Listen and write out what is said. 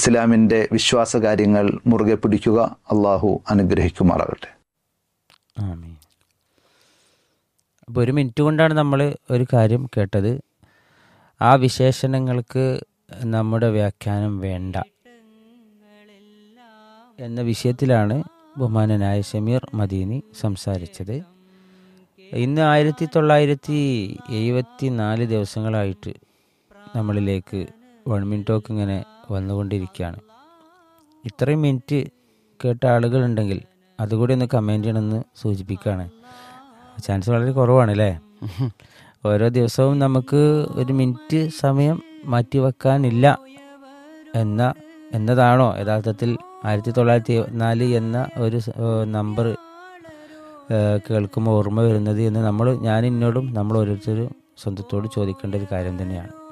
ഇസ്ലാമിൻ്റെ വിശ്വാസ കാര്യങ്ങൾ മുറുകെ പിടിക്കുക അള്ളാഹു അനുഗ്രഹിക്കുമാറാകട്ടെ ആമീൻ അപ്പോൾ ഒരു മിനിറ്റ് കൊണ്ടാണ് നമ്മൾ ഒരു കാര്യം കേട്ടത് ആ വിശേഷണങ്ങൾക്ക് നമ്മുടെ വ്യാഖ്യാനം വേണ്ട എന്ന വിഷയത്തിലാണ് ബഹുമാനനായ ഷമീർ മദീനി സംസാരിച്ചത് ഇന്ന് ആയിരത്തി തൊള്ളായിരത്തി എഴുപത്തി നാല് ദിവസങ്ങളായിട്ട് നമ്മളിലേക്ക് വൺ മിനിറ്റ് ടോക്ക് ഇങ്ങനെ വന്നുകൊണ്ടിരിക്കുകയാണ് ഇത്രയും മിനിറ്റ് കേട്ട ആളുകളുണ്ടെങ്കിൽ അതുകൂടി ഒന്ന് കമൻറ്റ് ചെയ്യണമെന്ന് സൂചിപ്പിക്കുകയാണ് ചാൻസ് വളരെ കുറവാണ് അല്ലേ ഓരോ ദിവസവും നമുക്ക് ഒരു മിനിറ്റ് സമയം മാറ്റി വെക്കാനില്ല എന്ന എന്നതാണോ യഥാർത്ഥത്തിൽ ആയിരത്തി തൊള്ളായിരത്തി നാല് എന്ന ഒരു സ- ഏഹ് നമ്പർ ഏഹ് കേൾക്കുമ്പോൾ ഓർമ്മ വരുന്നത് എന്ന് നമ്മൾ ഞാൻ എന്നോടും നമ്മൾ ഓരോരുത്തരും സ്വന്തത്തോട് ചോദിക്കേണ്ട ഒരു കാര്യം തന്നെയാണ്